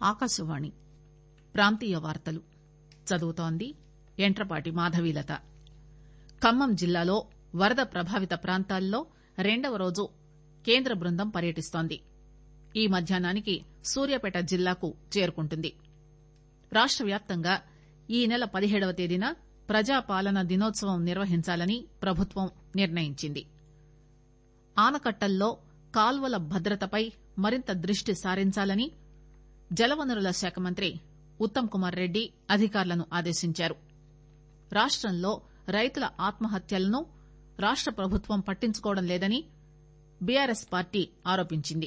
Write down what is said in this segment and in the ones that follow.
ఆకాశవాణి ప్రాంతీయ వార్తలు చదువుతోంది యంట్రపాటి మాధవీలత ఖమ్మం జిల్లాలో వరద ప్రభావిత ప్రాంతాల్లో రెండవ రోజు కేంద్ర బృందం పర్యటిస్తోంది ఈ మధ్యాహ్నానికి సూర్యాపేట జిల్లాకు చేరుకుంటుంది రాష్ట వ్యాప్తంగా ఈ నెల పదిహేడవ తేదీన ప్రజాపాలన దినోత్సవం నిర్వహించాలని ప్రభుత్వం నిర్ణయించింది ఆనకట్టల్లో కాల్వల భద్రతపై మరింత దృష్టి సారించాలని జలవనరుల శాఖ మంత్రి ఉత్తమ్ కుమార్ రెడ్డి అధికారులను ఆదేశించారు రాష్టంలో రైతుల ఆత్మహత్యలను రాష్ట ప్రభుత్వం పట్టించుకోవడం లేదని బీఆర్ఎస్ పార్టీ ఆరోపించింది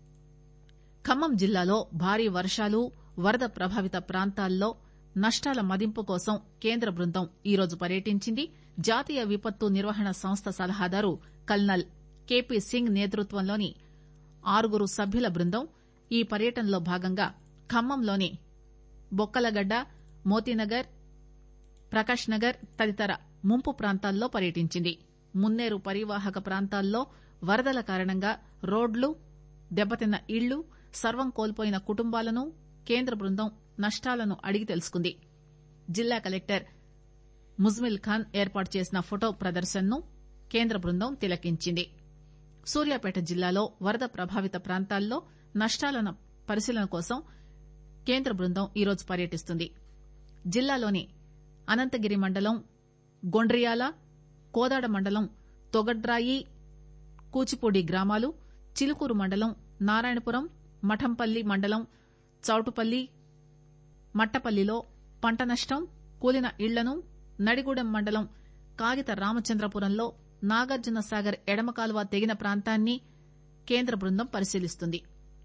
ఖమ్మం జిల్లాలో భారీ వర్షాలు వరద ప్రభావిత ప్రాంతాల్లో నష్టాల మదింపు కోసం కేంద్ర బృందం ఈరోజు పర్యటించింది జాతీయ విపత్తు నిర్వహణ సంస్థ సలహాదారు కల్నల్ కేపీ సింగ్ నేతృత్వంలోని ఆరుగురు సభ్యుల బృందం ఈ పర్యటనలో భాగంగా ఖమ్మంలోని బొక్కలగడ్డ మోతీనగర్ ప్రకాష్ నగర్ తదితర ముంపు ప్రాంతాల్లో పర్యటించింది మున్నేరు పరివాహక ప్రాంతాల్లో వరదల కారణంగా రోడ్లు దెబ్బతిన్న ఇళ్లు సర్వం కోల్పోయిన కుటుంబాలను కేంద్ర బృందం నష్టాలను అడిగి తెలుసుకుంది జిల్లా కలెక్టర్ ముజ్మిల్ ఖాన్ ఏర్పాటు చేసిన ఫొటో ప్రదర్శనను కేంద్ర బృందం తిలకించింది సూర్యాపేట జిల్లాలో వరద ప్రభావిత ప్రాంతాల్లో నష్టాల పరిశీలన కోసం కేంద్ర బృందం ఈరోజు పర్యటిస్తుంది జిల్లాలోని అనంతగిరి మండలం గొండ్రియాల కోదాడ మండలం తొగడ్రాయి కూచిపూడి గ్రామాలు చిలుకూరు మండలం నారాయణపురం మఠంపల్లి మండలం చౌటుపల్లి మట్టపల్లిలో పంట నష్టం కూలిన ఇళ్లను నడిగూడెం మండలం కాగిత రామచంద్రపురంలో నాగార్జున సాగర్ ఎడమ కాలువ తెగిన ప్రాంతాన్ని కేంద్ర బృందం పరిశీలిస్తుంది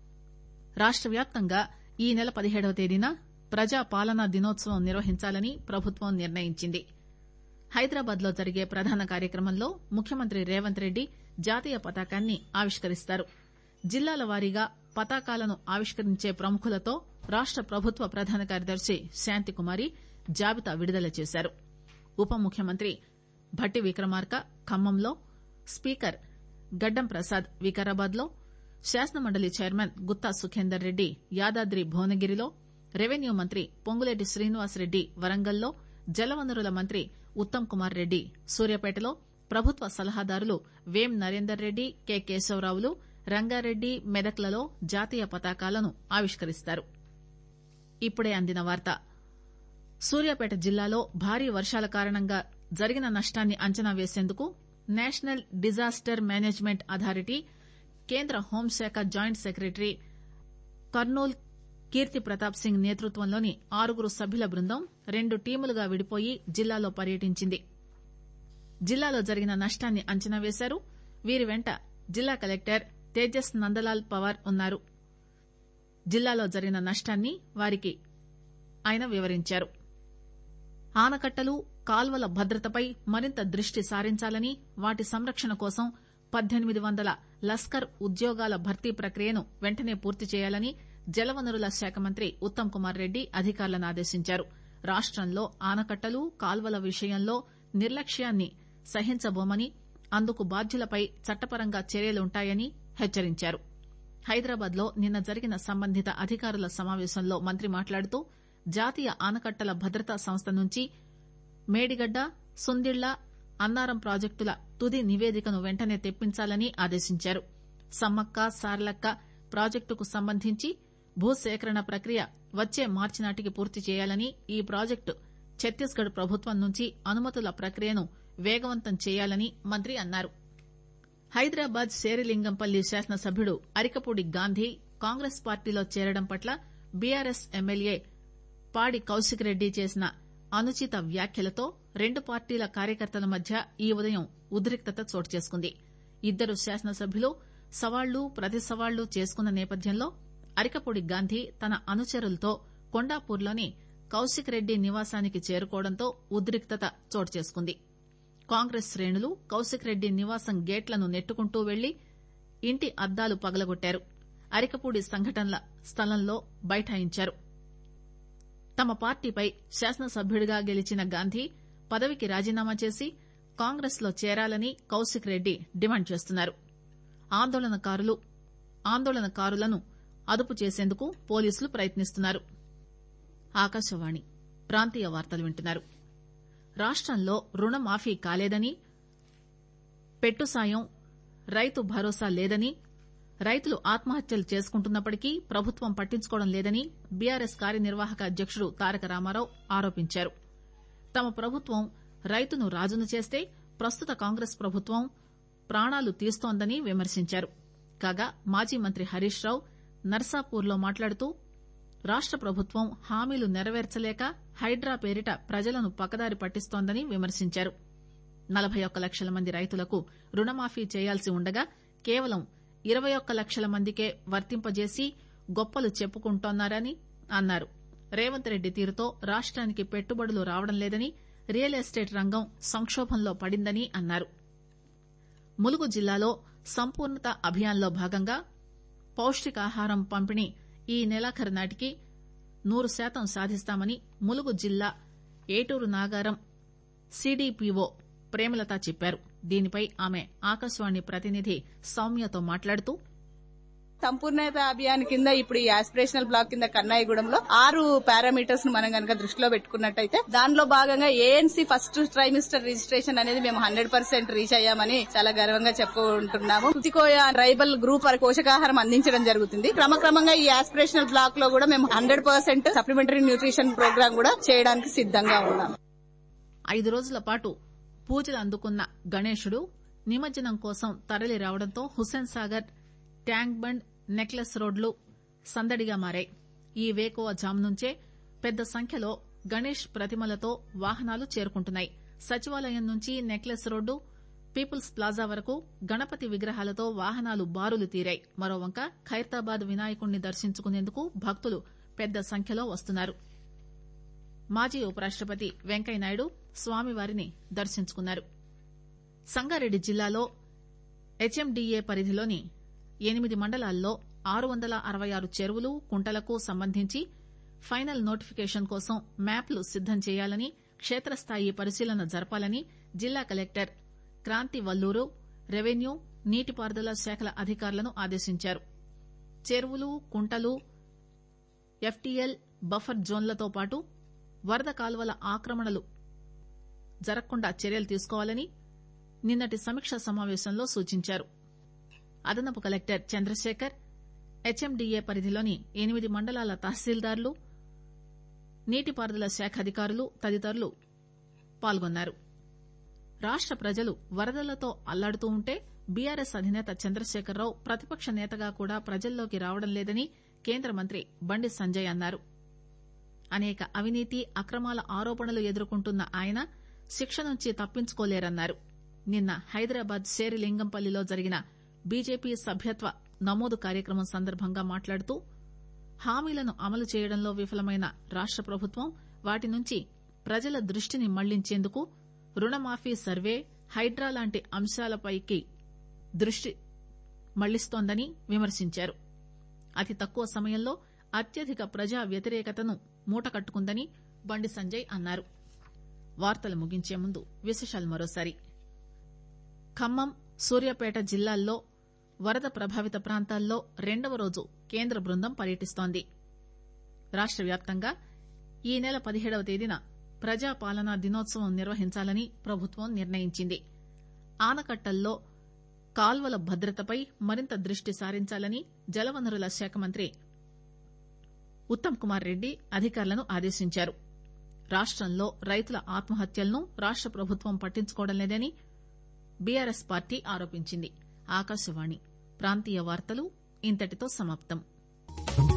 రాష్ట వ్యాప్తంగా ఈ నెల పదిహేడవ తేదీన ప్రజా పాలనా దినోత్సవం నిర్వహించాలని ప్రభుత్వం నిర్ణయించింది హైదరాబాద్ లో జరిగే ప్రధాన కార్యక్రమంలో ముఖ్యమంత్రి రేవంత్ రెడ్డి జాతీయ పతాకాన్ని ఆవిష్కరిస్తారు జిల్లాల వారీగా పతాకాలను ఆవిష్కరించే ప్రముఖులతో రాష్ట ప్రభుత్వ ప్రధాన కార్యదర్శి శాంతికుమారి జాబితా విడుదల చేశారు ఉప ముఖ్యమంత్రి భట్టి విక్రమార్క ఖమ్మంలో స్పీకర్ గడ్డం ప్రసాద్ వికారాబాద్ లో శాసనమండలి చైర్మన్ గుత్తా సుఖేందర్ రెడ్డి యాదాద్రి భువనగిరిలో రెవెన్యూ మంత్రి పొంగులేటి శ్రీనివాసరెడ్డి వరంగల్లో జలవనరుల మంత్రి ఉత్తమ్ కుమార్ రెడ్డి సూర్యాపేటలో ప్రభుత్వ సలహాదారులు వేం నరేందర్ రెడ్డి కె కేశవరావులు రంగారెడ్డి మెదక్లలో జాతీయ పతాకాలను ఆవిష్కరిస్తారు ఇప్పుడే అందిన వార్త సూర్యాపేట జిల్లాలో భారీ వర్షాల కారణంగా జరిగిన నష్టాన్ని అంచనా వేసేందుకు నేషనల్ డిజాస్టర్ మేనేజ్మెంట్ అథారిటీ కేంద్ర హోంశాఖ జాయింట్ సెక్రటరీ కర్నూల్ కీర్తి ప్రతాప్ సింగ్ నేతృత్వంలోని ఆరుగురు సభ్యుల బృందం రెండు టీములుగా విడిపోయి జిల్లాలో పర్యటించింది జిల్లాలో జరిగిన నష్టాన్ని అంచనా వేశారు వీరి వెంట జిల్లా కలెక్టర్ తేజస్ నందలాల్ పవార్ ఉన్నారు జిల్లాలో జరిగిన నష్టాన్ని వారికి ఆయన వివరించారు ఆనకట్టలు కాల్వల భద్రతపై మరింత దృష్టి సారించాలని వాటి సంరక్షణ కోసం పద్దెనిమిది వందల లస్కర్ ఉద్యోగాల భర్తీ ప్రక్రియను వెంటనే పూర్తి చేయాలని జలవనరుల శాఖ మంత్రి ఉత్తమ్ కుమార్ రెడ్డి అధికారులను ఆదేశించారు రాష్టంలో ఆనకట్టలు కాల్వల విషయంలో నిర్లక్ష్యాన్ని సహించబోమని అందుకు బాధ్యులపై చట్టపరంగా చర్యలుంటాయని హెచ్చరించారు హైదరాబాద్ లో నిన్న జరిగిన సంబంధిత అధికారుల సమావేశంలో మంత్రి మాట్లాడుతూ జాతీయ ఆనకట్టల భద్రతా సంస్థ నుంచి మేడిగడ్డ సుందిళ్ల అన్నారం ప్రాజెక్టుల తుది నివేదికను వెంటనే తెప్పించాలని ఆదేశించారు సమ్మక్క సార్లక్క ప్రాజెక్టుకు సంబంధించి భూసేకరణ ప్రక్రియ వచ్చే మార్చి నాటికి పూర్తి చేయాలని ఈ ప్రాజెక్టు ఛత్తీస్ గఢ్ ప్రభుత్వం నుంచి అనుమతుల ప్రక్రియను వేగవంతం చేయాలని మంత్రి అన్నారు హైదరాబాద్ శేరిలింగంపల్లి శాసనసభ్యుడు అరికపూడి గాంధీ కాంగ్రెస్ పార్టీలో చేరడం పట్ల బీఆర్ఎస్ ఎమ్మెల్యే పాడి కౌశిక్ రెడ్డి చేసిన అనుచిత వ్యాఖ్యలతో రెండు పార్టీల కార్యకర్తల మధ్య ఈ ఉదయం ఉద్రిక్తత చోటు చేసుకుంది ఇద్దరు శాసనసభ్యులు సవాళ్లు ప్రతి సవాళ్లు చేసుకున్న నేపథ్యంలో అరికపూడి గాంధీ తన అనుచరులతో కొండాపూర్లోని కౌశిక్ రెడ్డి నివాసానికి చేరుకోవడంతో ఉద్రిక్తత చోటు చేసుకుంది కాంగ్రెస్ శ్రేణులు కౌశిక్ రెడ్డి నివాసం గేట్లను నెట్టుకుంటూ వెళ్లి ఇంటి అద్దాలు పగలగొట్టారు అరికపూడి సంఘటనల స్థలంలో బైఠాయించారు తమ పార్టీపై శాసనసభ్యుడిగా గెలిచిన గాంధీ పదవికి రాజీనామా చేసి కాంగ్రెస్ లో చేరాలని కౌశిక్ రెడ్డి డిమాండ్ చేస్తున్నారు ఆందోళనకారులను అదుపు చేసేందుకు పోలీసులు ప్రయత్నిస్తున్నారు ఆకాశవాణి ప్రాంతీయ వార్తలు వింటున్నారు రాష్టంలో రుణమాఫీ కాలేదని పెట్టు సాయం రైతు భరోసా లేదని రైతులు ఆత్మహత్యలు చేసుకుంటున్నప్పటికీ ప్రభుత్వం పట్టించుకోవడం లేదని బీఆర్ఎస్ కార్యనిర్వాహక అధ్యకుడు తారక రామారావు ఆరోపించారు తమ ప్రభుత్వం రైతును రాజును చేస్తే ప్రస్తుత కాంగ్రెస్ ప్రభుత్వం ప్రాణాలు తీస్తోందని విమర్శించారు కాగా మాజీ మంత్రి హరీష్ రావు నర్సాపూర్లో మాట్లాడుతూ రాష్ట ప్రభుత్వం హామీలు నెరవేర్చలేక హైడ్రా పేరిట ప్రజలను పక్కదారి పట్టిస్తోందని విమర్శించారు నలభై ఒక్క లక్షల మంది రైతులకు రుణమాఫీ చేయాల్సి ఉండగా కేవలం ఇరవై ఒక్క లక్షల మందికే వర్తింపజేసి గొప్పలు చెప్పుకుంటోన్నారని అన్నారు రేవంత్ రెడ్డి తీరుతో రాష్టానికి పెట్టుబడులు రావడం లేదని రియల్ ఎస్టేట్ రంగం సంకోభంలో పడిందని అన్నారు ములుగు జిల్లాలో సంపూర్ణత అభియాన్లో భాగంగా పౌష్టికాహారం పంపిణీ ఈ నెలాఖరు నాటికి నూరు శాతం సాధిస్తామని ములుగు జిల్లా ఏటూరు నాగారం సీడీపీఓ ప్రేమలత చెప్పారు దీనిపై ఆమె ఆకాశవాణి ప్రతినిధి సౌమ్యతో మాట్లాడుతూ సంపూర్ణత అభియాన్ కింద ఇప్పుడు ఈ ఆస్పిరేషనల్ బ్లాక్ కింద కన్నాయిగూడెంలో ఆరు పారామీటర్స్ ను మనం కనుక దృష్టిలో పెట్టుకున్నట్టయితే దానిలో భాగంగా ఏఎన్సీ ఫస్ట్ ట్రైమిస్టర్ రిజిస్ట్రేషన్ అనేది మేము హండ్రెడ్ పర్సెంట్ రీచ్ అయ్యామని చాలా గర్వంగా చెప్పుకుంటున్నాము తుతికోయ ట్రైబల్ గ్రూప్ వారి పోషకాహారం అందించడం జరుగుతుంది క్రమక్రమంగా ఈ ఆస్పిరేషనల్ బ్లాక్ లో కూడా మేము hundred percent supplementary nutrition programme కూడా చేయడానికి సిద్ధంగా ఉన్నాం ఐదు రోజుల పాటు పూజలు అందుకున్న గణేశుడు నిమజ్జనం కోసం తరలి రావడంతో Hussain Sagar tank bund necklace రోడ్లు సందడిగా మారాయి ఈ వేకువ జామ్ నుంచే పెద్ద సంఖ్యలో గణేష్ ప్రతిమలతో వాహనాలు చేరుకుంటున్నాయి సచివాలయం నుంచి నెక్లెస్ రోడ్డు పీపుల్స్ ప్లాజా వరకు గణపతి విగ్రహాలతో వాహనాలు బారులు తీరాయి మరోవంక ఖైరతాబాద్ వినాయకుణ్ణి దర్శించుకునేందుకు భక్తులు పెద్ద సంఖ్యలో వస్తున్నారు మాజీ ఉపరాష్టపతి వెంకయ్యనాయుడు స్వామివారిని దర్శించుకున్నారు సంగారెడ్డి జిల్లాలో హెచ్ఎండిఏ పరిధిలోని ఎనిమిది మండలాల్లో ఆరు వందల అరవై ఆరు చెరువులు కుంటలకు సంబంధించి ఫైనల్ నోటిఫికేషన్ కోసం మ్యాప్లు సిద్దం చేయాలని క్షేత్రస్థాయి పరిశీలన జరపాలని జిల్లా కలెక్టర్ క్రాంతి వల్లూరు రెవెన్యూ నీటిపారుదల శాఖల అధికారులను ఆదేశించారు చెరువులు కుంటలు ఎఫ్టీఎల్ బఫర్ జోన్లతో పాటు వరద కాలువల ఆక్రమణలు జరగకుండా చర్యలు తీసుకోవాలని నిన్నటి సమీక్షా సమావేశంలో సూచించారు అదనపు కలెక్టర్ చంద్రశేఖర్ హెచ్ఎండిఏ పరిధిలోని ఎనిమిది మండలాల తహసీల్దార్లు నీటిపారుదల శాఖ అధికారులు తదితరులు పాల్గొన్నారు రాష్ట ప్రజలు వరదలతో అల్లాడుతూ ఉంటే బీఆర్ఎస్ అధినేత చంద్రశేఖరరావు ప్రతిపక్ష నేతగా కూడా ప్రజల్లోకి రావడం లేదని కేంద్ర మంత్రి బండి సంజయ్ అన్నారు అనేక అవినీతి అక్రమాల ఆరోపణలు ఎదుర్కొంటున్న ఆయన శిక్ష నుంచి తప్పించుకోలేరన్నారు నిన్న హైదరాబాద్ శేరిలింగంపల్లిలో జరిగిన బీజేపీ సభ్యత్వ నమోదు కార్యక్రమం సందర్భంగా మాట్లాడుతూ హామీలను అమలు చేయడంలో విఫలమైన రాష్ట ప్రభుత్వం వాటి నుంచి ప్రజల దృష్టిని మళ్లించేందుకు రుణమాఫీ సర్వే హైడ్రా లాంటి అంశాలపైకి దృష్టి మళ్లిస్తోందని విమర్శించారు అతి తక్కువ సమయంలో అత్యధిక ప్రజా వ్యతిరేకతను మూటకట్టుకుందని బండి సంజయ్ అన్నారు వార్తలు ముగించే ముందు విశేషాలు మరోసారి ఖమ్మం సూర్యాపేట జిల్లాల్లో వరద ప్రభావిత ప్రాంతాల్లో రెండవ రోజు కేంద్ర బృందం పర్యటిస్తోంది రాష్ట వ్యాప్తంగా ఈ నెల పదిహేడవ తేదీన ప్రజాపాలనా దినోత్సవం నిర్వహించాలని ప్రభుత్వం నిర్ణయించింది ఆనకట్టల్లో కాల్వల భద్రతపై మరింత దృష్టి సారించాలని జలవనరుల శాఖ మంత్రి ఉత్తమ్ కుమార్ రెడ్డి అధికారులను ఆదేశించారు రాష్టంలో రైతుల ఆత్మహత్యలను రాష్ట ప్రభుత్వం పట్టించుకోవడం లేదని బీఆర్ఎస్ పార్టీ ఆరోపించింది ఆకాశవాణి ప్రాంతీయ వార్తలు ఇంతటితో సమాప్తం